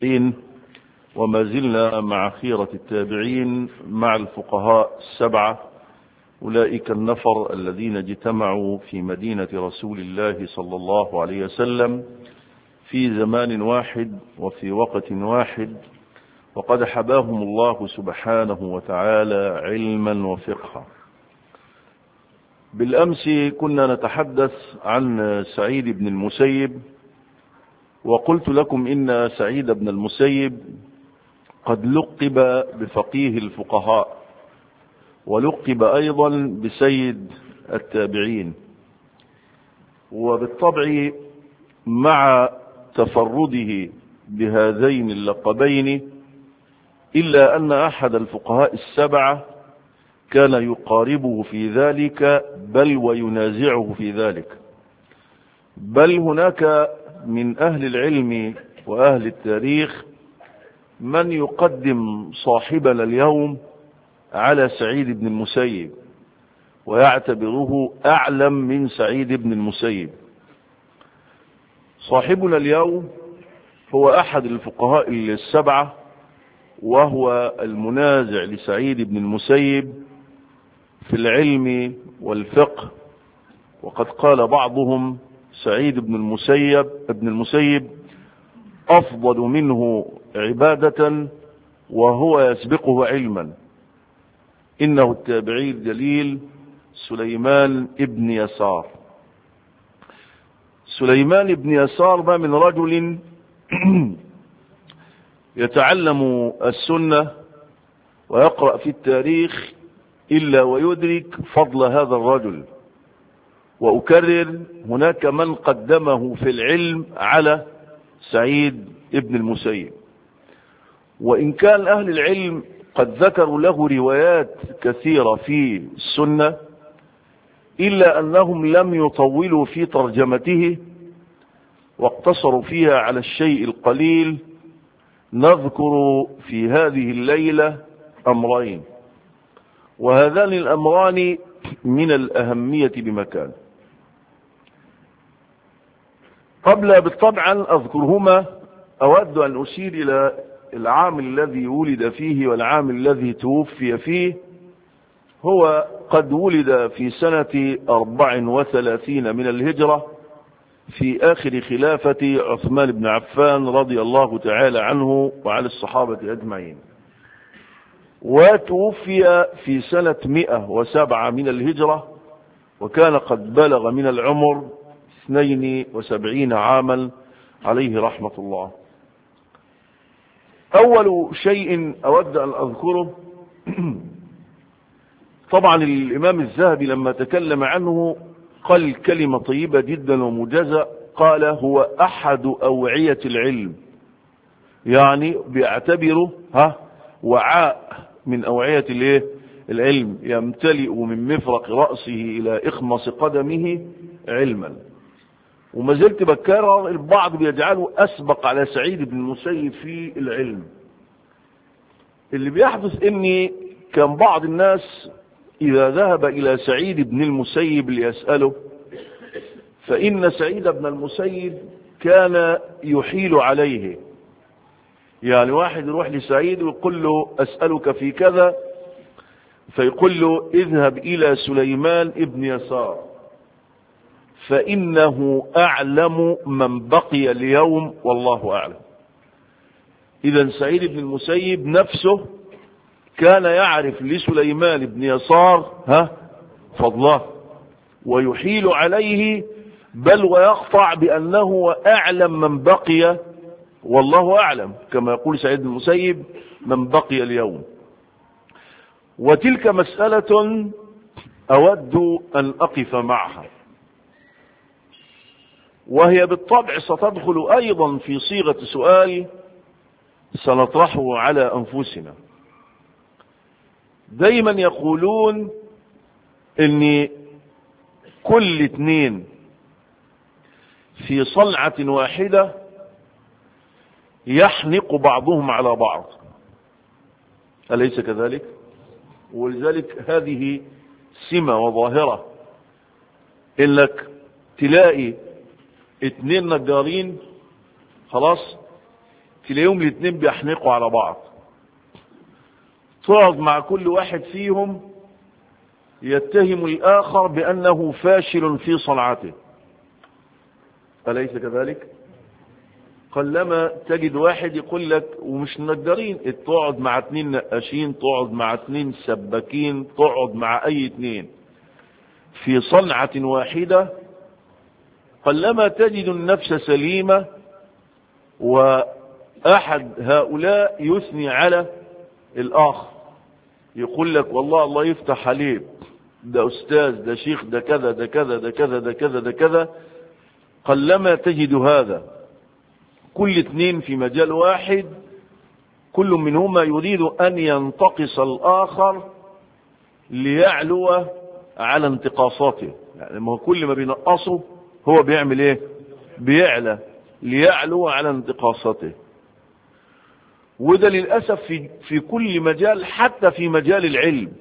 التابعين وما زلنا مع خيرة التابعين مع الفقهاء السبعة أولئك النفر الذين اجتمعوا في مدينة رسول الله صلى الله عليه وسلم في زمان واحد وفي وقت واحد وقد حباهم الله سبحانه وتعالى علما وفقها بالأمس كنا نتحدث عن سعيد بن المسيب وقلت لكم إن سعيد بن المسيب قد لقب بفقيه الفقهاء ولقب أيضا بسيد التابعين وبالطبع مع تفرده بهذين اللقبين إلا أن أحد الفقهاء السبعة كان يقاربه في ذلك بل وينازعه في ذلك بل هناك من أهل العلم وأهل التاريخ من يقدم صاحبنا اليوم على سعيد بن المسيب ويعتبره أعلم من سعيد بن المسيب صاحبنا اليوم هو أحد الفقهاء السبعة وهو المنازع لسعيد بن المسيب في العلم والفقه وقد قال بعضهم سعيد بن المسيب ابن المسيب أفضل منه عبادة وهو يسبقه علما إنه التابعي الجليل سليمان ابن يسار سليمان ابن يسار ما من رجل يتعلم السنة ويقرأ في التاريخ إلا ويدرك فضل هذا الرجل وأكرر هناك من قدمه في العلم على سعيد ابن المسيب وإن كان أهل العلم قد ذكروا له روايات كثيرة في السنة إلا أنهم لم يطولوا في ترجمته واقتصروا فيها على الشيء القليل نذكر في هذه الليلة أمرين وهذان الأمران من الأهمية بمكان قبل بالطبع أن أذكرهما أود أن أشير إلى العام الذي ولد فيه والعام الذي توفي فيه هو قد ولد في سنة أربع وثلاثين من الهجرة في آخر خلافة عثمان بن عفان رضي الله تعالى عنه وعلى الصحابة أجمعين وتوفي في سنة مئة وسبعة من الهجرة وكان قد بلغ من العمر اثنين وسبعين عاما عليه رحمة الله أول شيء أود أن أذكره طبعا الإمام الذهبي لما تكلم عنه قال كلمة طيبة جدا ومجازة قال هو أحد أوعية العلم يعني بيعتبره ها وعاء من أوعية الايه العلم يمتلئ من مفرق رأسه إلى إخمص قدمه علما وما زلت بكرر البعض بيجعله أسبق على سعيد بن المسيب في العلم اللي بيحدث اني كان بعض الناس إذا ذهب إلى سعيد بن المسيب ليسأله فإن سعيد بن المسيب كان يحيل عليه يعني واحد يروح لسعيد ويقول له أسألك في كذا فيقول له اذهب إلى سليمان ابن يسار فإنه أعلم من بقي اليوم والله أعلم إذا سعيد بن المسيب نفسه كان يعرف لسليمان بن يسار ها فضله ويحيل عليه بل ويقطع بأنه أعلم من بقي والله أعلم كما يقول سعيد بن المسيب من بقي اليوم وتلك مسألة أود أن أقف معها وهي بالطبع ستدخل أيضا في صيغة سؤال سنطرحه على أنفسنا دايما يقولون ان كل اتنين في صنعة واحدة يحنق بعضهم على بعض أليس كذلك ولذلك هذه سمة وظاهرة انك تلاقي اتنين نجارين خلاص تلاقيهم الاثنين بيحنقوا على بعض تقعد مع كل واحد فيهم يتهم الآخر بأنه فاشل في صنعته أليس كذلك قلما تجد واحد يقول لك ومش نجارين تقعد مع اتنين نقاشين تقعد مع اتنين سباكين تقعد مع اي اتنين في صنعة واحدة قلما تجد النفس سليمة وأحد هؤلاء يثني على الآخر يقول لك والله الله يفتح عليه ده أستاذ ده شيخ ده كذا ده كذا ده كذا ده كذا ده كذا قلما تجد هذا كل اثنين في مجال واحد كل منهما يريد أن ينتقص الآخر ليعلو على انتقاصاته يعني ما كل ما بينقصه هو بيعمل ايه بيعلى ليعلو على انتقاصاته وده للأسف في, في كل مجال حتى في مجال العلم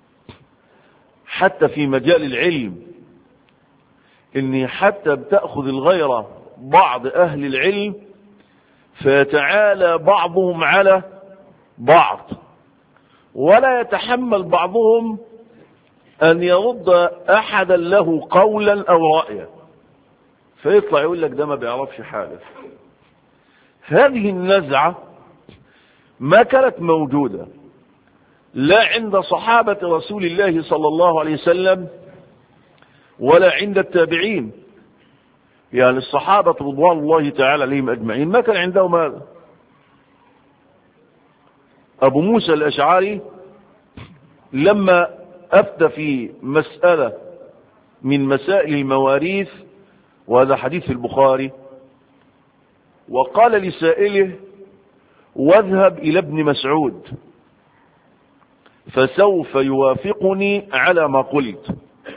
حتى في مجال العلم اني حتى بتأخذ الغيرة بعض اهل العلم فيتعالى بعضهم على بعض ولا يتحمل بعضهم ان يرد احدا له قولا او رأيا فيطلع يقول لك ده ما بيعرفش حاجة هذه النزعة ما كانت موجودة لا عند صحابة رسول الله صلى الله عليه وسلم ولا عند التابعين يعني الصحابة رضوان الله تعالى عليهم أجمعين ما كان عندهم هذا أبو موسى الأشعري لما أفتى في مسألة من مسائل المواريث وهذا حديث البخاري وقال لسائله واذهب إلى ابن مسعود فسوف يوافقني على ما قلت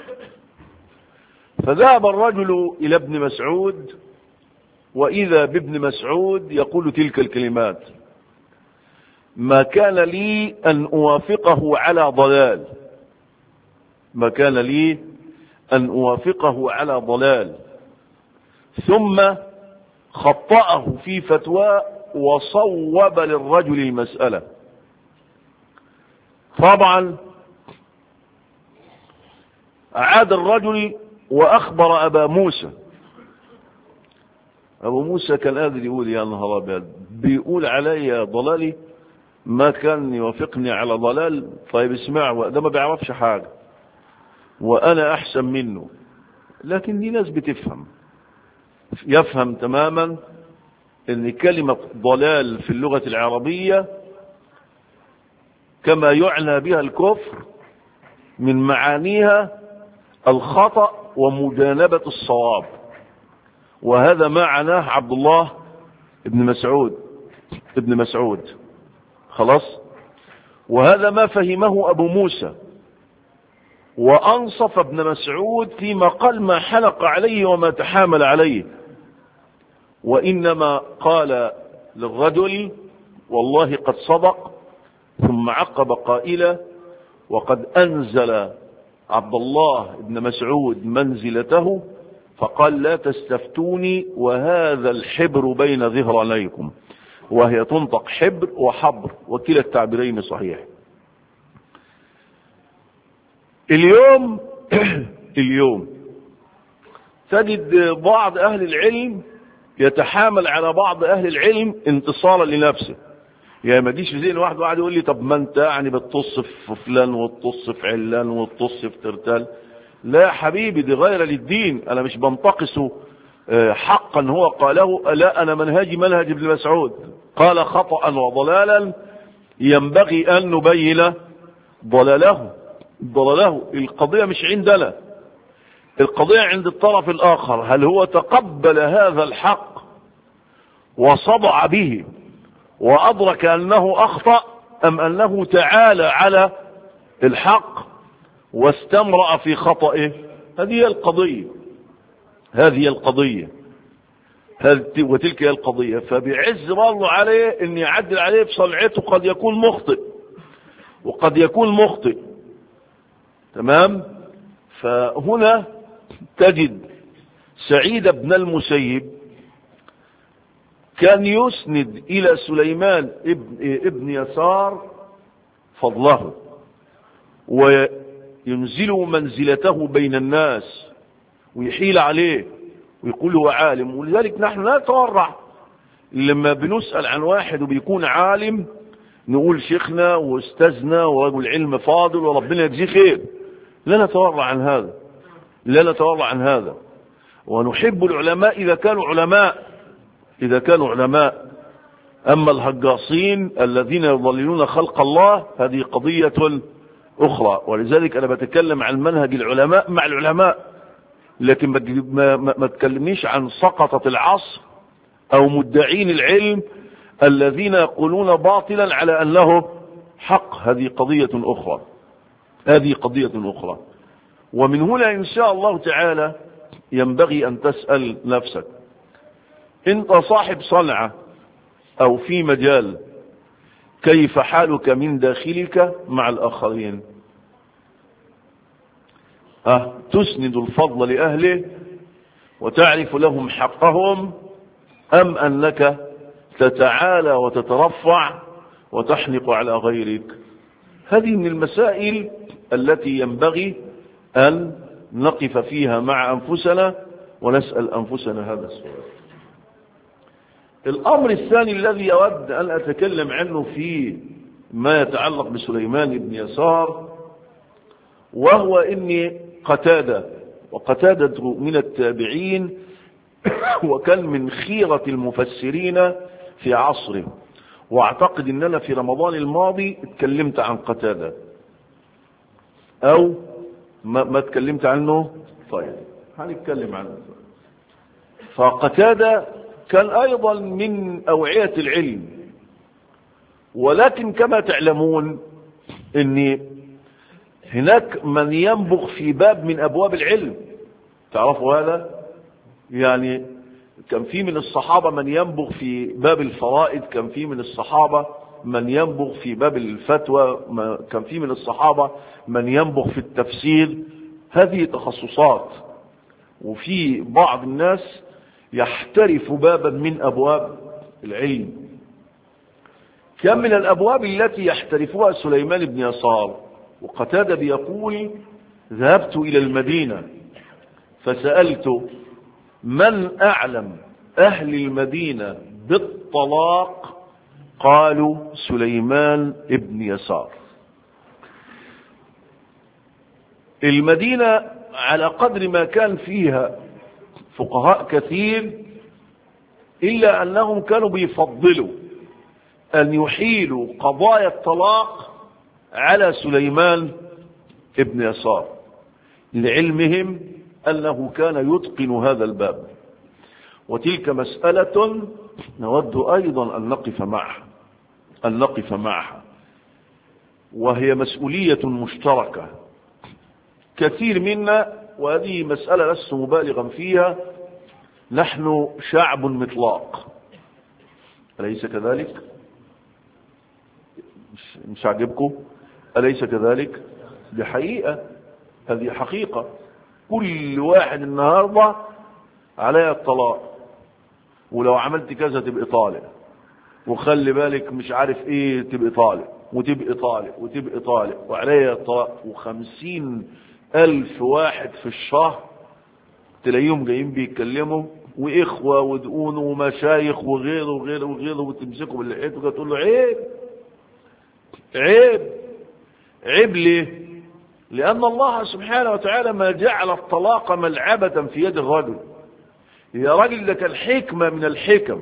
فذهب الرجل إلى ابن مسعود وإذا بابن مسعود يقول تلك الكلمات ما كان لي أن أوافقه على ضلال ما كان لي أن أوافقه على ضلال ثم خطأه في فتوى وصوب للرجل المسألة طبعا عاد الرجل وأخبر أبا موسى أبو موسى كان قادر يقول يا نهار أبيض بيقول علي ضلالي ما كان يوافقني على ضلال طيب اسمع ده ما بيعرفش حاجة وأنا أحسن منه لكن دي ناس بتفهم يفهم تماما ان كلمة ضلال في اللغة العربية كما يعنى بها الكفر من معانيها الخطأ ومجانبة الصواب وهذا ما عناه عبد الله ابن مسعود ابن مسعود خلاص وهذا ما فهمه أبو موسى وأنصف ابن مسعود فيما قال ما حلق عليه وما تحامل عليه وإنما قال للرجل والله قد صدق ثم عقب قائلا وقد أنزل عبد الله بن مسعود منزلته فقال لا تستفتوني وهذا الحبر بين ظهرانيكم وهي تنطق حبر وحبر وكلا التعبيرين صحيح اليوم اليوم تجد بعض أهل العلم يتحامل على بعض أهل العلم انتصارا لنفسه يعني ما تجيش في ذهن واحد واحد يقول لي طب ما انت يعني بتطص في فلان وتطص في علان وتطص في ترتال لا يا حبيبي دي غير للدين انا مش بنتقصه حقا هو قاله لا انا منهجي منهج ابن مسعود قال خطأ وضلالا ينبغي ان نبين ضلاله ضلاله القضية مش عندنا القضية عند الطرف الاخر هل هو تقبل هذا الحق وصدع به وأدرك أنه أخطأ أم أنه تعالى على الحق واستمرأ في خطئه هذه هي القضية هذه هي القضية وتلك هي القضية فبيعز الله عليه ان يعدل عليه بصنعته قد يكون مخطئ وقد يكون مخطئ تمام فهنا تجد سعيد بن المسيب كان يسند إلى سليمان ابن, ابن يسار فضله وينزل منزلته بين الناس ويحيل عليه ويقول هو عالم ولذلك نحن لا نتورع لما بنسأل عن واحد وبيكون عالم نقول شيخنا واستاذنا ورجل علم فاضل وربنا يجزيه خير لا نتورع عن هذا لا نتورع عن هذا ونحب العلماء إذا كانوا علماء إذا كانوا علماء أما الهجاصين الذين يضللون خلق الله هذه قضية أخرى ولذلك أنا بتكلم عن منهج العلماء مع العلماء لكن ما, ما, ما تكلمنيش عن سقطة العصر أو مدعين العلم الذين يقولون باطلا على أنه حق هذه قضية أخرى هذه قضية أخرى ومن هنا إن شاء الله تعالى ينبغي أن تسأل نفسك انت صاحب صنعة او في مجال كيف حالك من داخلك مع الاخرين أه تسند الفضل لاهله وتعرف لهم حقهم ام انك تتعالى وتترفع وتحنق على غيرك هذه من المسائل التي ينبغي ان نقف فيها مع انفسنا ونسال انفسنا هذا السؤال الأمر الثاني الذي أود أن أتكلم عنه في ما يتعلق بسليمان بن يسار وهو إني قتادة وقتادة من التابعين وكان من خيرة المفسرين في عصره واعتقد ان انا في رمضان الماضي اتكلمت عن قتادة او ما, ما اتكلمت عنه طيب هنتكلم عنه فقتادة كان ايضا من اوعية العلم ولكن كما تعلمون ان هناك من ينبغ في باب من ابواب العلم تعرفوا هذا يعني كان في من الصحابة من ينبغ في باب الفرائض كان في من الصحابة من ينبغ في باب الفتوى كان في من الصحابة من ينبغ في التفسير هذه تخصصات وفي بعض الناس يحترف بابا من أبواب العلم كم من الأبواب التي يحترفها سليمان بن يسار وقتادة بيقول ذهبت إلى المدينة فسألت من أعلم أهل المدينة بالطلاق قالوا سليمان ابن يسار المدينة على قدر ما كان فيها فقهاء كثير إلا أنهم كانوا بيفضلوا أن يحيلوا قضايا الطلاق على سليمان ابن يسار لعلمهم أنه كان يتقن هذا الباب وتلك مسألة نود أيضا أن نقف معها أن نقف معها وهي مسؤولية مشتركة كثير منا وهذه مسألة لست مبالغا فيها نحن شعب مطلاق أليس كذلك مش, مش عجبكم أليس كذلك دي حقيقة هذه حقيقة كل واحد النهاردة عليها الطلاق ولو عملت كذا تبقى طالع وخلي بالك مش عارف ايه تبقى طالع وتبقى طالع وتبقى طالع وعليها الطلاق وخمسين ألف واحد في الشهر تلاقيهم جايين بيتكلموا وإخوة ودقون ومشايخ وغيره وغيره وغيره وتمسكوا باللحيته تقول له عيب عيب عيب ليه؟ لأن الله سبحانه وتعالى ما جعل الطلاق ملعبة في يد الرجل يا راجل لك الحكمة من الحكم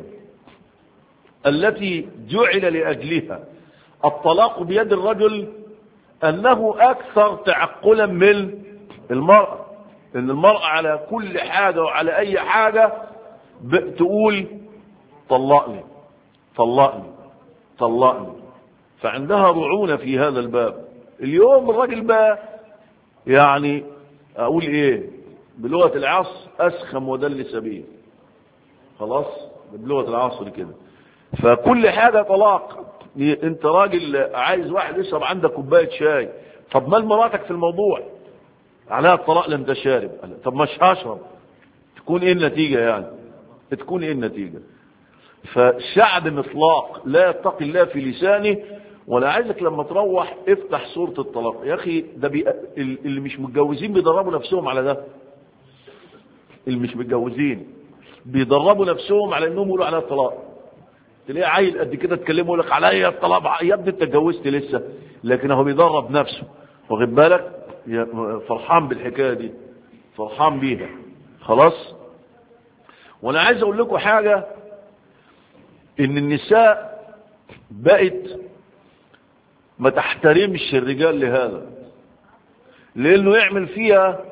التي جعل لأجلها الطلاق بيد الرجل أنه أكثر تعقلا من المرأة إن المرأة على كل حاجة وعلى أي حاجة تقول طلقني طلقني طلقني فعندها رعونة في هذا الباب اليوم الراجل بقى يعني أقول إيه بلغة العصر أسخم ودل سبيل خلاص بلغة العصر كده فكل حاجة طلاق انت راجل عايز واحد يشرب عندك كوبايه شاي طب مال مراتك في الموضوع عليها الطلاق لم تشارب طب مش هشرب تكون ايه النتيجه يعني تكون ايه النتيجه فشعب مطلاق لا يتقي الله في لسانه ولا عايزك لما تروح افتح سورة الطلاق يا اخي ده بي... اللي مش متجوزين بيدربوا نفسهم على ده اللي مش متجوزين بيدربوا نفسهم على انهم يقولوا عليها الطلاق تلاقي عيل قد كده تكلمه يقول لك عليا الطلاق يا ابني انت اتجوزت لسه لكن هو بيدرب نفسه واخد بالك فرحان بالحكايه دي فرحان بيها خلاص وانا عايز اقول لكم حاجه ان النساء بقت ما تحترمش الرجال لهذا لانه يعمل فيها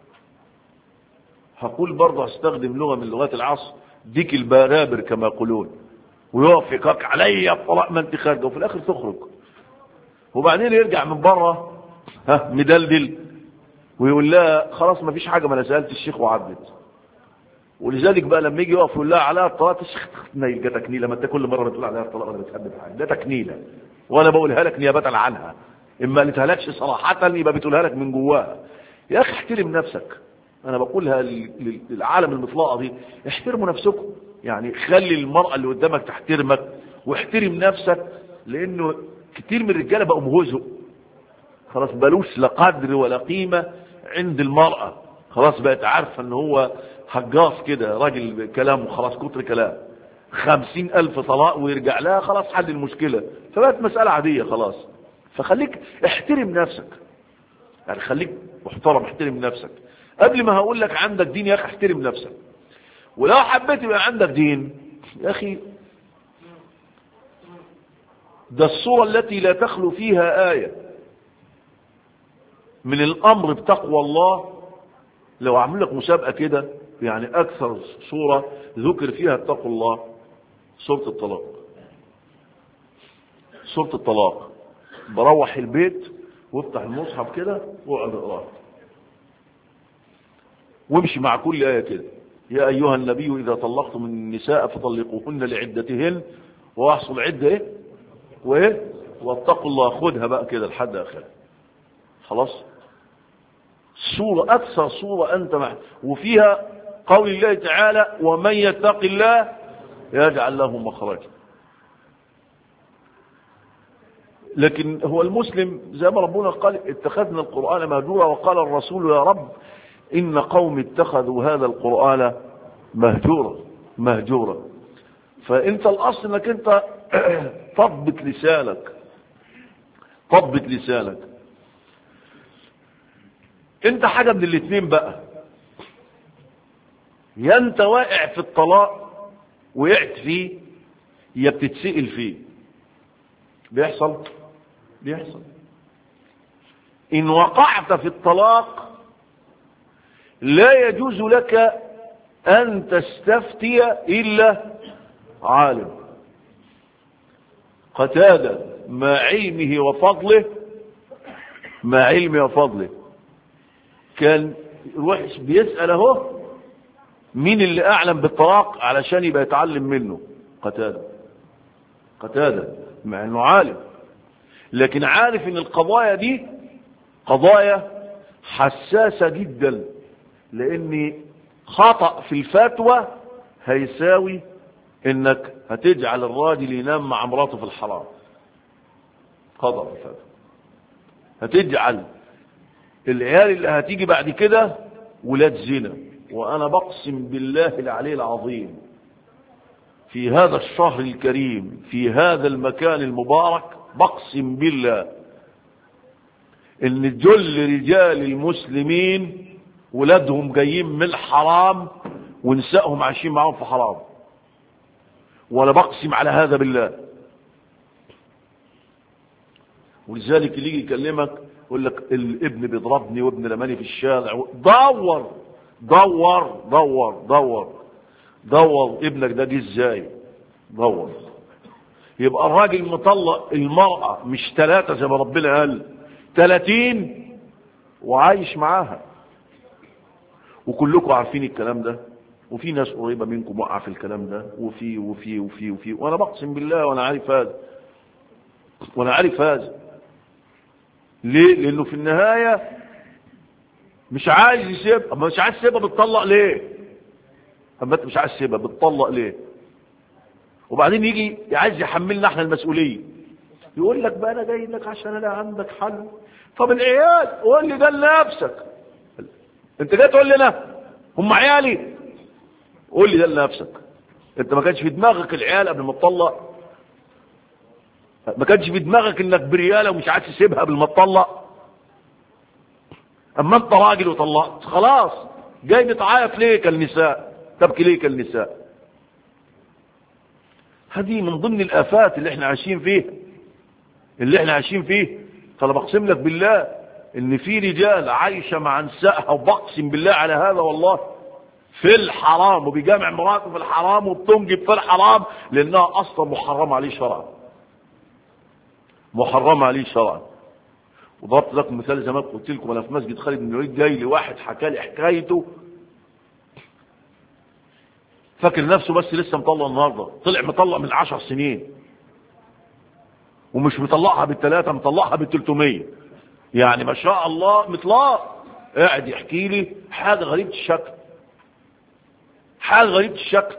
هقول برضه هستخدم لغه من لغات العصر ديك البرابر كما يقولون ويقف يكاك عليا الطلاق ما انت خارجه وفي الاخر تخرج وبعدين يرجع من بره ها مدلدل ويقول لها خلاص ما فيش حاجه ما انا سالت الشيخ وعدت ولذلك بقى لما يجي يقف يقول لها عليها الطلاق الشيخ نيل ده تكنيله ما انت كل مره بتقول عليها الطلاق انا بتحدد حاجه ده تكنيله وانا بقولها لك نيابه عنها اما قالتها لكش صراحه يبقى بتقولها لك من جواها يا اخي احترم نفسك انا بقولها للعالم المطلقه دي احترموا نفسكم يعني خلي المراه اللي قدامك تحترمك واحترم نفسك لانه كتير من الرجاله بقوا مهزؤ خلاص بلوش لا قدر ولا قيمه عند المراه خلاص بقت عارفه ان هو هجاص كده راجل كلامه خلاص كتر كلام خمسين ألف طلاق ويرجع لها خلاص حل المشكلة فبقت مسألة عادية خلاص فخليك احترم نفسك يعني خليك محترم احترم نفسك قبل ما هقول لك عندك دين يا أخي احترم نفسك ولو حبيت يبقى عندك دين يا أخي ده الصورة التي لا تخلو فيها آية من الأمر بتقوى الله لو عمل لك مسابقة كده يعني أكثر صورة ذكر فيها اتقوا الله سورة الطلاق سورة الطلاق بروح البيت وافتح المصحف كده واقعد اقراه وامشي مع كل آية كده يا أيها النبي إذا طلقتم النساء فطلقوهن لعدتهن وأحصل عدة إيه وإيه واتقوا الله خدها بقى كده لحد آخرها خلاص صورة أكثر صورة أنت مع وفيها قول الله تعالى ومن يتق الله يجعل له مخرجا لكن هو المسلم زي ما ربنا قال اتخذنا القرآن مهجورا وقال الرسول يا رب إن قوم اتخذوا هذا القرآن مهجورا مهجورا فانت الاصل انك انت تضبط لسانك تضبط لسانك انت حاجة من الاتنين بقى يا انت واقع في الطلاق وقعت فيه يا بتتسئل فيه بيحصل بيحصل ان وقعت في الطلاق لا يجوز لك ان تستفتي الا عالم قتادة مع علمه وفضله مع علمه وفضله كان يروح بيسأل اهو مين اللي اعلم بالطلاق علشان يبقى يتعلم منه قتادة قتادة مع انه عالم لكن عارف ان القضايا دي قضايا حساسة جدا لان خطأ في الفتوى هيساوي انك هتجعل الراجل ينام مع مراته في الحرام خطأ في الفتوى هتجعل العيال اللي هتيجي بعد كده ولاد زنا وانا بقسم بالله العلي العظيم في هذا الشهر الكريم في هذا المكان المبارك بقسم بالله ان جل رجال المسلمين ولادهم جايين من الحرام ونسائهم عايشين معاهم في حرام ولا بقسم على هذا بالله ولذلك اللي يجي يكلمك يقول لك الابن بيضربني وابن رماني في الشارع دور دور دور دور دور ابنك ده جه ازاي دور يبقى الراجل مطلق المرأة مش ثلاثة زي ما ربنا قال ثلاثين وعايش معاها وكلكم عارفين الكلام ده وفي ناس قريبة منكم وقع في الكلام ده وفي وفي وفي وفي وانا بقسم بالله وانا عارف هذا وانا عارف هذا ليه لانه في النهاية مش عايز يسيب اما مش عايز يسيبها بتطلق ليه اما انت مش عايز تسيبها بتطلق ليه وبعدين يجي عايز يحملنا احنا المسؤوليه يقول لك بقى انا جاي لك عشان انا عندك حل طب العيال قول لي ده لنفسك انت جاي تقول لي انا هم عيالي قول لي ده لنفسك انت ما كانش في دماغك العيال قبل ما تطلق ما كانش في دماغك انك برياله ومش عايز تسيبها قبل ما تطلق اما انت راجل وطلقت خلاص جاي بتعيط ليه كالنساء تبكي ليه كالنساء هذه من ضمن الافات اللي احنا عايشين فيها اللي احنا عايشين فيه فانا بقسم لك بالله ان في رجال عايشه مع نسائها وبقسم بالله على هذا والله في الحرام وبيجامع مراته في الحرام وبتنجب في الحرام لانها اصلا محرمه عليه شرعا محرمه عليه شرعا وضربت لكم مثال زي ما قلت لكم انا في مسجد خالد بن الوليد جاي لي واحد حكى لي حكايته فاكر نفسه بس لسه مطلق النهارده طلع مطلق من عشر سنين ومش مطلقها بالثلاثه مطلقها بالثلاثمية يعني ما شاء الله مطلق قاعد يحكي لي حاجه غريبه الشكل حاجه غريبه الشكل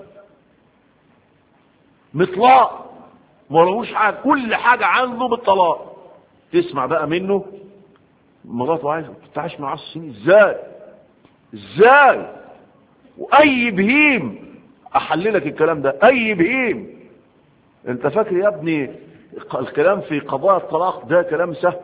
مطلق ما لهوش حاجه كل حاجه عنده بالطلاق تسمع بقى منه مراته عايزه تتعايش مع 10 سنين ازاي ازاي واي بهيم احللك الكلام ده اي بهيم انت فاكر يا ابني الكلام في قضاء الطلاق ده كلام سهل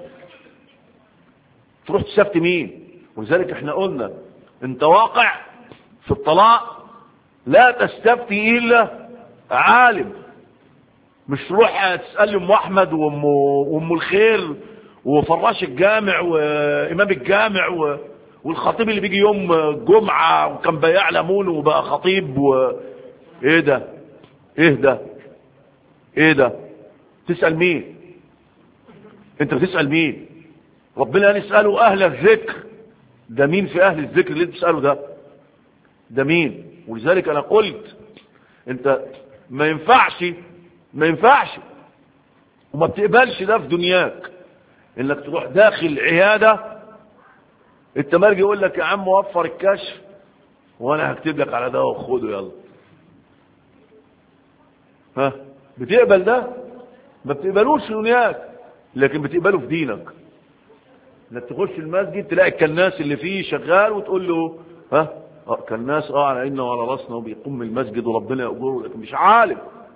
تروح تسفت مين ولذلك احنا قلنا انت واقع في الطلاق لا تستفتي الا عالم مش تروح تسال ام احمد وام وام الخير وفراش الجامع وامام الجامع و... والخطيب اللي بيجي يوم جمعه وكان بياع ليمون وبقى خطيب و... ايه ده ايه ده ايه ده تسال مين انت بتسال مين ربنا نساله اهل الذكر ده مين في اهل الذكر اللي انت بتساله ده ده مين ولذلك انا قلت انت ما ينفعش ما ينفعش وما بتقبلش ده في دنياك انك تروح داخل عياده التمرجي يقول لك يا عم وفر الكشف وانا هكتب لك على ده وخده يلا ها بتقبل ده ما بتقبلوش في دنياك لكن بتقبله في دينك انك تخش المسجد تلاقي الكناس اللي فيه شغال وتقول له ها اه كناس اه على عيننا وعلى راسنا وبيقوم من المسجد وربنا يأجره لكن مش عالم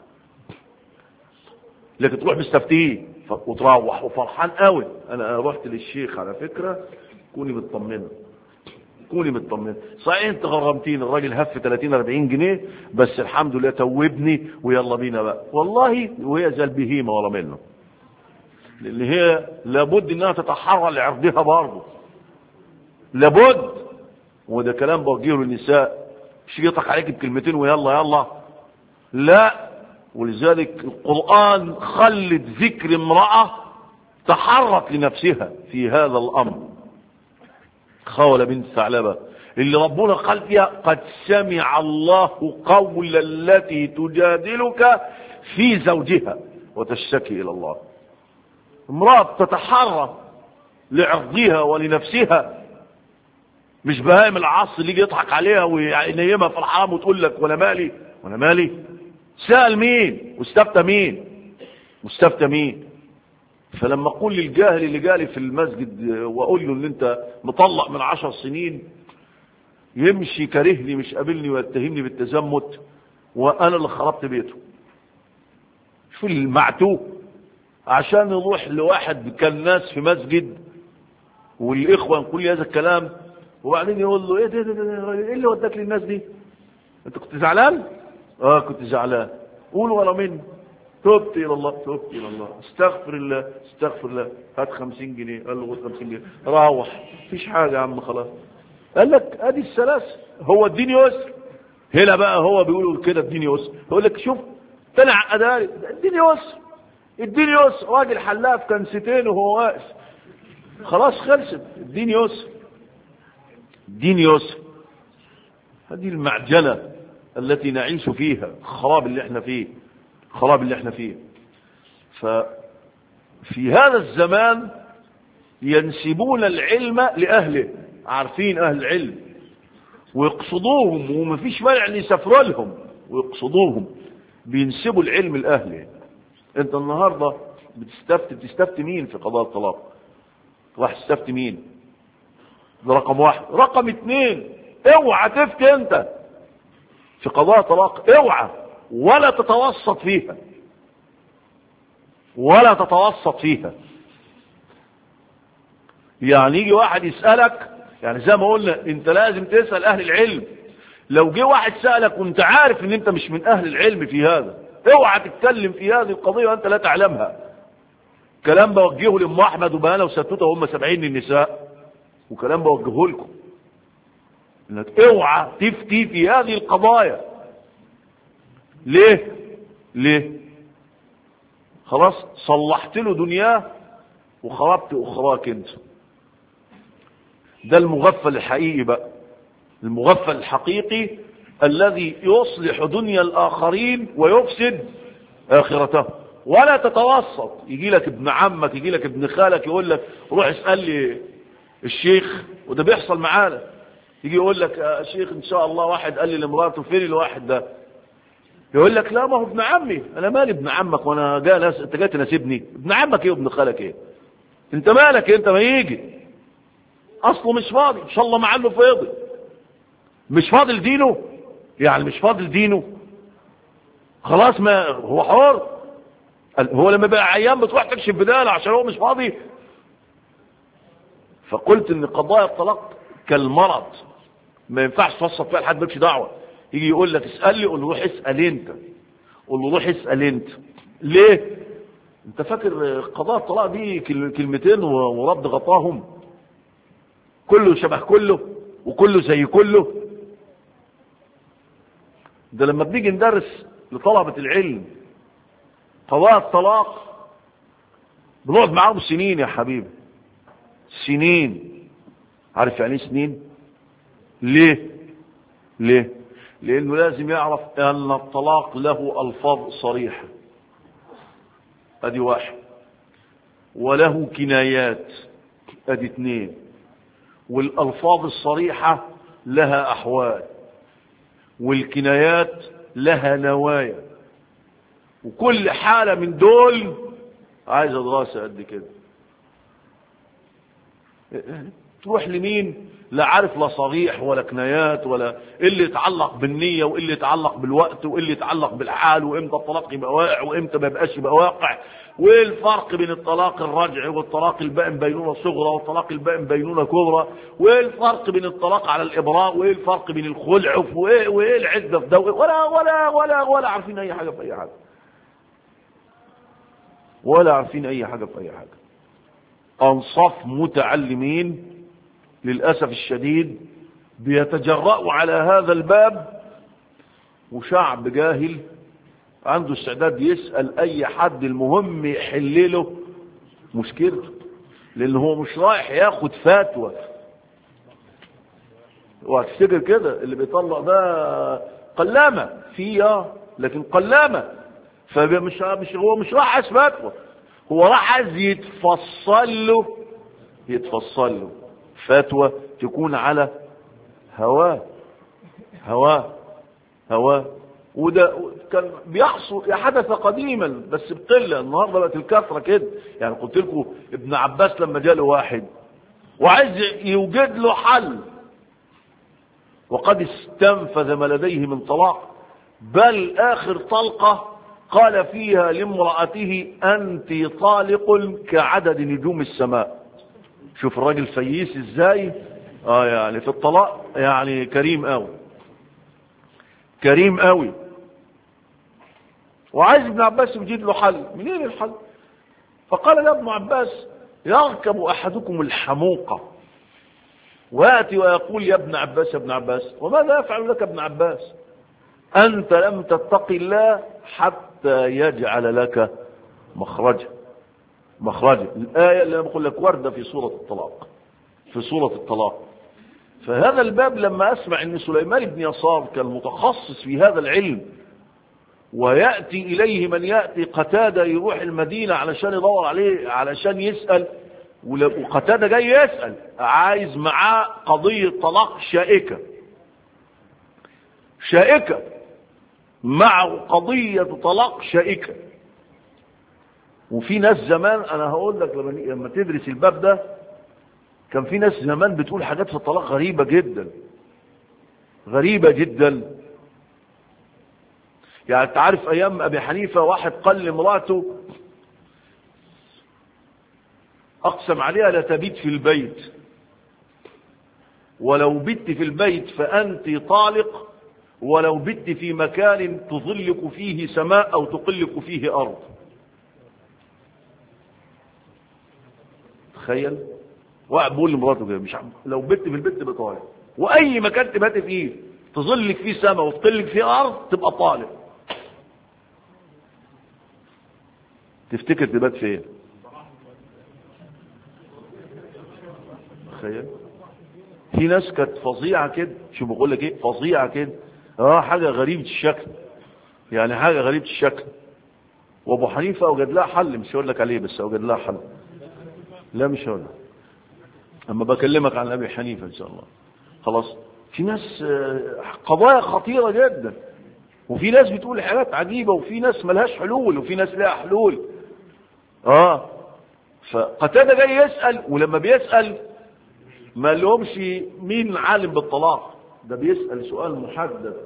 لكن تروح مستفتيه وتروح وفرحان قوي انا رحت للشيخ على فكره كوني مطمنه كوني مطمنه صحيح انت غرمتيني الراجل هف 30 40 جنيه بس الحمد لله توبني ويلا بينا بقى والله وهي زي البهيمه ورا منه لان هي لابد انها تتحرى لعرضها برضه لابد وده كلام بوجهه للنساء مش يطلق عليك بكلمتين ويلا يلا لا ولذلك القرآن خلت ذكر امرأة تحرك لنفسها في هذا الأمر خولة بنت ثعلبة اللي ربنا قال فيها قد سمع الله قول التي تجادلك في زوجها وتشتكي إلى الله امرأة تتحرك لعرضها ولنفسها مش بهايم العصر اللي يجي يضحك عليها وينيمها في الحرام وتقول لك وانا مالي وانا مالي سأل مين واستفتى مين واستفتى مين فلما اقول للجاهل اللي جالي في المسجد واقول له ان انت مطلق من عشر سنين يمشي كارهني مش قابلني ويتهمني بالتزمت وانا اللي خربت بيته شو المعتوه عشان يروح لواحد كان ناس في مسجد والاخوه نقول هذا الكلام وبعدين يقول له ايه ده, ده, ده ايه اللي وداك للناس دي انت كنت زعلان اه كنت زعلان قول ورا مني تبت الى الله تبت الى الله استغفر الله استغفر الله هات 50 جنيه قال له خد 50 جنيه روح مفيش حاجه يا عم خلاص قال لك ادي السلاسل هو الدين يسر هنا بقى هو بيقولوا كده الدين يسر يقول لك شوف طلع اداري الدين يسر الدين يسر راجل حلاف كان ستين وهو واقف خلاص خلصت الدين يسر الدين يسر هذه المعجنه التي نعيش فيها الخراب اللي احنا فيه الخراب اللي احنا فيه ففي هذا الزمان ينسبون العلم لأهله عارفين أهل العلم ويقصدوهم ومفيش مانع ان يسافروا لهم ويقصدوهم بينسبوا العلم لأهله انت النهاردة بتستفتي بتستفتي مين في قضاء الطلاق راح تستفتي مين ده رقم واحد رقم اتنين اوعى تفتي انت في قضاء طلاق اوعى ولا تتوسط فيها ولا تتوسط فيها يعني يجي واحد يسألك يعني زي ما قلنا انت لازم تسأل اهل العلم لو جه واحد سألك وانت عارف ان انت مش من اهل العلم في هذا اوعى تتكلم في هذه القضية وانت لا تعلمها كلام بوجهه لام احمد وبهانة وستوته وهم سبعين النساء وكلام بوجهه لكم انك اوعى تفتي في هذه القضايا ليه ليه خلاص صلحت له دنياه وخربت اخراك انت ده المغفل الحقيقي بقى المغفل الحقيقي الذي يصلح دنيا الاخرين ويفسد اخرته ولا تتوسط يجي لك ابن عمك يجي لك ابن خالك يقول لك روح اسال لي الشيخ وده بيحصل معانا يجي يقول لك يا شيخ ان شاء الله واحد قال لي لمراته فين الواحد ده يقول لك لا ما هو ابن عمي انا مالي ابن عمك وانا جاي ناس انت جاي تناسبني ابن عمك ايه وابن خالك ايه انت مالك انت ما يجي اصله مش فاضي ان شاء الله مع انه فاضي مش فاضل دينه يعني مش فاضل دينه خلاص ما هو حر هو لما بقى عيان بتروح تكشف بداله عشان هو مش فاضي فقلت ان قضايا الطلاق كالمرض ما ينفعش توصف فيها لحد مالكش دعوه يجي يقول لك اسال لي قول له روح اسال انت قول له روح اسال انت ليه انت فاكر قضاء الطلاق دي كلمتين ورد غطاهم كله شبه كله وكله زي كله ده لما بنيجي ندرس لطلبة العلم قضاء الطلاق بنقعد معاهم سنين يا حبيبي سنين عارف يعني ايه سنين ليه ليه لانه لازم يعرف ان الطلاق له الفاظ صريحة ادي واحد وله كنايات ادي اثنين والالفاظ الصريحة لها احوال والكنايات لها نوايا وكل حالة من دول عايزة دراسة قد كده تروح لمين لا عارف لا صريح ولا كنايات ولا اللي يتعلق بالنية واللي يتعلق بالوقت واللي يتعلق بالحال وامتى الطلاق يبقى واقع وامتى ما يبقاش يبقى واقع وايه الفرق بين الطلاق الرجعي والطلاق البائن بينونة صغرى والطلاق البائن بينونة كبرى وايه الفرق بين الطلاق على الابراء وايه الفرق بين الخلع وايه وايه العدة في ده ولا ولا ولا ولا عارفين اي حاجة في اي حاجة ولا عارفين اي حاجة في اي حاجة انصاف متعلمين للأسف الشديد بيتجرأوا على هذا الباب وشعب جاهل عنده استعداد يسأل أي حد المهم يحلله مشكلته لأن هو مش رايح ياخد فتوى وهتفتكر كده اللي بيطلق ده قلامة فيه لكن قلامة فمش مش هو مش راح عايز فتوى هو راح عايز يتفصل له يتفصل له فتوى تكون على هواه هواه هواه وده كان بيحصل حدث قديما بس بقلة النهارده بقت الكثرة كده يعني قلت لكم ابن عباس لما جاله واحد وعايز يوجد له حل وقد استنفذ ما لديه من طلاق بل اخر طلقة قال فيها لامرأته انت طالق كعدد نجوم السماء شوف الراجل فييس ازاي اه يعني في الطلاق يعني كريم قوي كريم قوي وعايز ابن عباس يجيب له حل منين الحل فقال له ابن عباس يركب احدكم الحموقة ويأتي ويقول يا ابن عباس يا ابن عباس وماذا يفعل لك ابن عباس انت لم تتق الله حتى يجعل لك مخرجا مخرجا الآية اللي أنا بقول لك وردة في سورة الطلاق في سورة الطلاق فهذا الباب لما أسمع أن سليمان بن يسار كان متخصص في هذا العلم ويأتي إليه من يأتي قتادة يروح المدينة علشان يدور عليه علشان يسأل وقتادة جاي يسأل عايز معاه قضية طلاق شائكة شائكة معه قضية طلاق شائكة وفي ناس زمان انا هقول لك لما لما تدرس الباب ده كان في ناس زمان بتقول حاجات في الطلاق غريبة جدا غريبة جدا يعني انت عارف ايام ابي حنيفة واحد قال لمراته اقسم عليها لا تبيت في البيت ولو بت في البيت فانت طالق ولو بت في مكان تظلك فيه سماء او تقلك فيه ارض تخيل واحد بيقول لمراته كده مش عم. لو بت في البيت تبقى طالق واي مكان تبات فيه تظلك فيه سماء وتقلك فيه ارض تبقى طالق تفتكر تبات فين تخيل في ناس كانت فظيعه كده شو بقول لك ايه فظيعه كده اه حاجه غريبه الشكل يعني حاجه غريبه الشكل وابو حنيفه اوجد لها حل مش هقول لك عليه بس اوجد لها حل لا مش هقول لك اما بكلمك عن ابي حنيفه ان شاء الله خلاص في ناس آه، قضايا خطيره جدا وفي ناس بتقول حاجات عجيبه وفي ناس ملهاش حلول وفي ناس لها حلول اه فقتاده جاي يسال ولما بيسال ما لهمش مين عالم بالطلاق ده بيسال سؤال محدد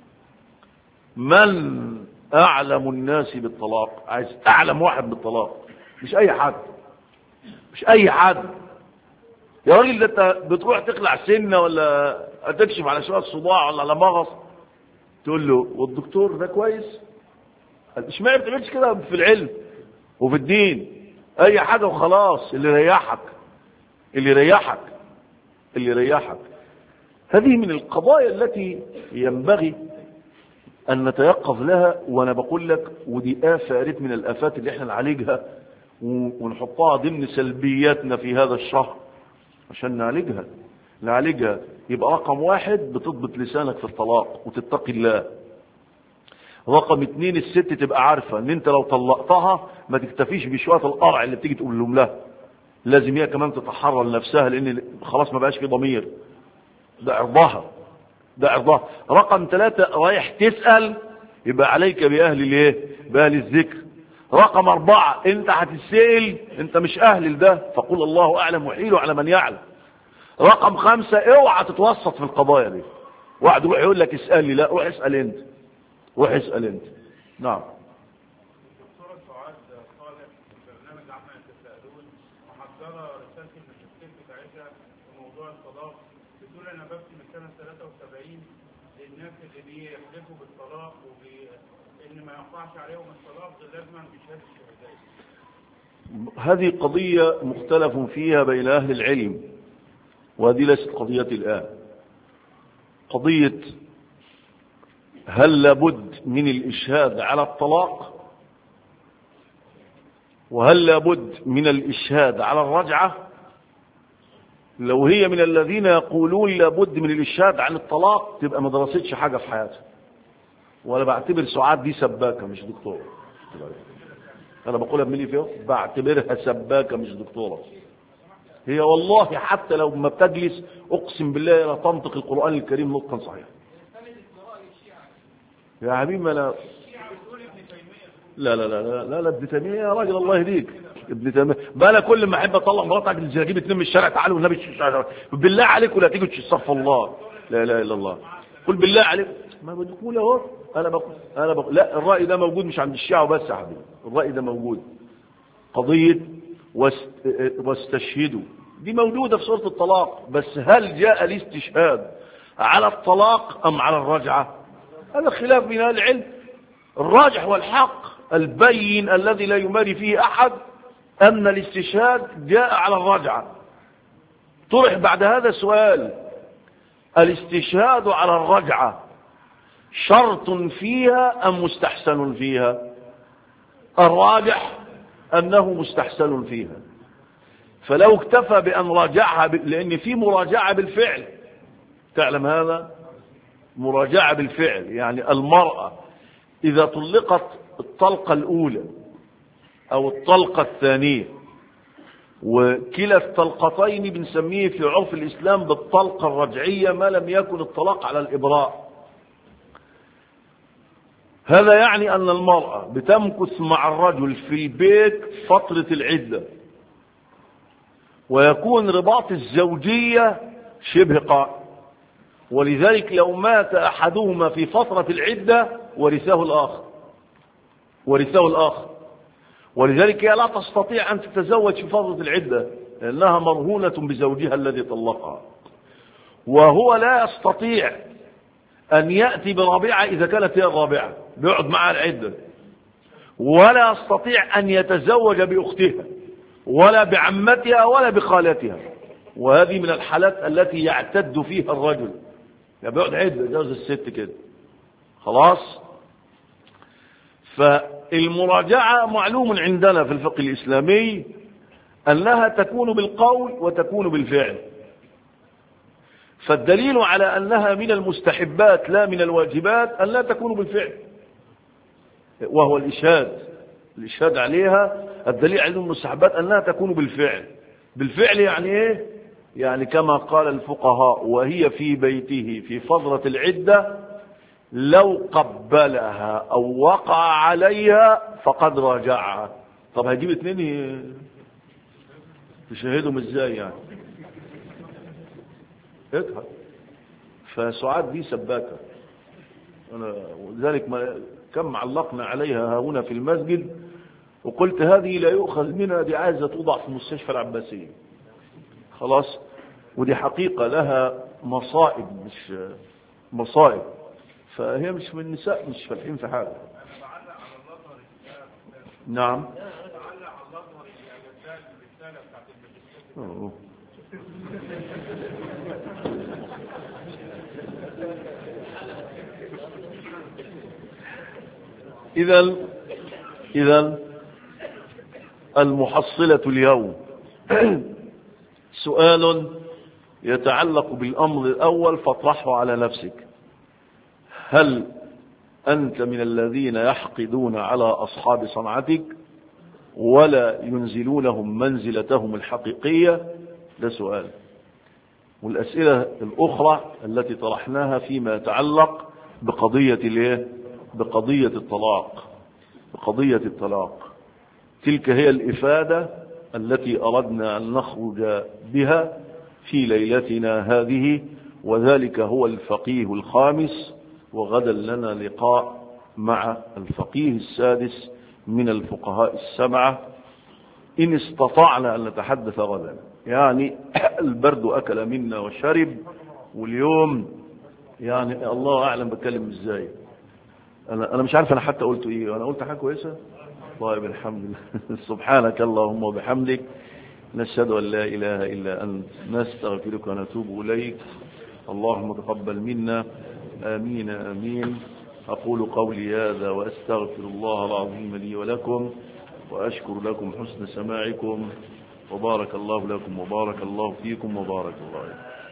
من اعلم الناس بالطلاق عايز اعلم واحد بالطلاق مش اي حد مش اي حد يا راجل ده انت بتروح تقلع سنه ولا تكشف على شويه صداع ولا على مغص تقول له والدكتور ده كويس اشمعنى ما بتعملش كده في العلم وفي الدين اي حاجه وخلاص اللي يريحك اللي يريحك اللي يريحك هذه من القضايا التي ينبغي ان نتيقظ لها وانا بقول لك ودي آفة قريت من الآفات اللي احنا نعالجها ونحطها ضمن سلبياتنا في هذا الشهر عشان نعالجها نعالجها يبقى رقم واحد بتضبط لسانك في الطلاق وتتقي الله رقم اتنين الست تبقى عارفة ان انت لو طلقتها ما تكتفيش بشوية القرع اللي بتيجي تقول لهم لها لازم هي كمان تتحرر لنفسها لان خلاص ما بقاش في ضمير ده عرضها ده عرضها رقم ثلاثة رايح تسأل يبقى عليك بأهل الايه بأهل الذكر رقم أربعة أنت هتتسأل أنت مش أهل لده فقول الله أعلم وحيله على من يعلم رقم خمسة اوعى تتوسط في القضايا دي واحد يروح يقول لك اسألني لا روح اسأل أنت روح اسأل أنت نعم دكتورة سعاد صالح في برنامج عما يتساءلون محضرة رسالة الماجستير بتاعتها في موضوع الطلاق بتقول أنا ببكي من سنة 73 للناس اللي بيحلفوا بالطلاق وإن ما يقعش عليهم الطلاق غير لازما بشهادة الشهداء. هذه قضية مختلف فيها بين أهل العلم وهذه ليست قضيتي الآن قضية هل لابد من الإشهاد على الطلاق وهل لابد من الإشهاد على الرجعة لو هي من الذين يقولون لابد من الإشهاد عن الطلاق تبقى ما درستش حاجة في حياتها ولا بعتبر سعاد دي سباكة مش دكتورة انا بقولها بملي فيه بعتبرها سباكه مش دكتوره هي والله حتى لو ما بتجلس اقسم بالله لا تنطق القران الكريم نطقا صحيحا يا حبيبي ما انا لا لا لا لا لا, لا ابن تيميه يا راجل الله يهديك ابن تيميه بقى انا كل ما احب اطلع مراتك اجيب اتنين من الشارع تعالوا والنبي تش- بالله عليك ولا تيجوا تستغفر الله لا اله الا الله قل بالله عليك ما بقول اهو انا بقول انا بقول لا الراي ده موجود مش عند الشيعه وبس يا حبيبي الراي ده موجود قضيه واست... واستشهدوا دي موجوده في سوره الطلاق بس هل جاء الاستشهاد على الطلاق ام على الرجعه هذا خلاف بين اهل العلم الراجح والحق البين الذي لا يماري فيه احد ان الاستشهاد جاء على الرجعه طرح بعد هذا سؤال الاستشهاد على الرجعه شرط فيها ام مستحسن فيها الراجح انه مستحسن فيها فلو اكتفى بان راجعها ب... لان في مراجعه بالفعل تعلم هذا مراجعه بالفعل يعني المراه اذا طلقت الطلقه الاولى او الطلقه الثانيه وكلا الطلقتين بنسميه في عرف الاسلام بالطلقه الرجعيه ما لم يكن الطلاق على الابراء هذا يعني أن المرأة بتمكث مع الرجل في البيت فترة العدة ويكون رباط الزوجية شبه قائم ولذلك لو مات أحدهما في فترة العدة ورثه الآخر ورثه الآخر ولذلك هي لا تستطيع أن تتزوج في فترة العدة لأنها مرهونة بزوجها الذي طلقها وهو لا يستطيع أن يأتي برابعة إذا كانت هي الرابعة بيقعد معها العدة ولا يستطيع أن يتزوج بأختها ولا بعمتها ولا بخالتها وهذه من الحالات التي يعتد فيها الرجل يعني بيقعد عدة جوز الست كده خلاص فالمراجعة معلوم عندنا في الفقه الإسلامي أنها تكون بالقول وتكون بالفعل فالدليل على أنها من المستحبات لا من الواجبات أن لا تكون بالفعل وهو الإشهاد الإشهاد عليها الدليل على المستحبات أنها تكون بالفعل بالفعل يعني إيه يعني كما قال الفقهاء وهي في بيته في فترة العدة لو قبلها أو وقع عليها فقد راجعها طب هجيب اتنين تشاهدهم ازاي يعني اضحك فسعاد دي سباكة أنا ولذلك ما كم علقنا عليها هنا في المسجد وقلت هذه لا يؤخذ منها دي عايزة توضع في المستشفى العباسية خلاص ودي حقيقة لها مصائب مش مصائب فهي مش من النساء مش فالحين في حاجة نعم أوه. إذا إذا المحصلة اليوم سؤال يتعلق بالأمر الأول فاطرحه على نفسك هل أنت من الذين يحقدون على أصحاب صنعتك ولا ينزلونهم منزلتهم الحقيقية ده سؤال والأسئلة الأخرى التي طرحناها فيما يتعلق بقضية الايه بقضية الطلاق بقضية الطلاق تلك هي الإفادة التي أردنا أن نخرج بها في ليلتنا هذه وذلك هو الفقيه الخامس وغدا لنا لقاء مع الفقيه السادس من الفقهاء السبعة إن استطعنا أن نتحدث غدا يعني البرد أكل منا وشرب واليوم يعني الله أعلم بتكلم إزاي أنا, أنا مش عارف أنا حتى قلت إيه أنا قلت حاجة كويسة طيب الحمد لله سبحانك اللهم وبحمدك نشهد أن لا إله إلا أنت نستغفرك ونتوب إليك اللهم تقبل منا آمين آمين أقول قولي هذا وأستغفر الله العظيم لي ولكم وأشكر لكم حسن سماعكم وبارك الله لكم وبارك الله فيكم وبارك الله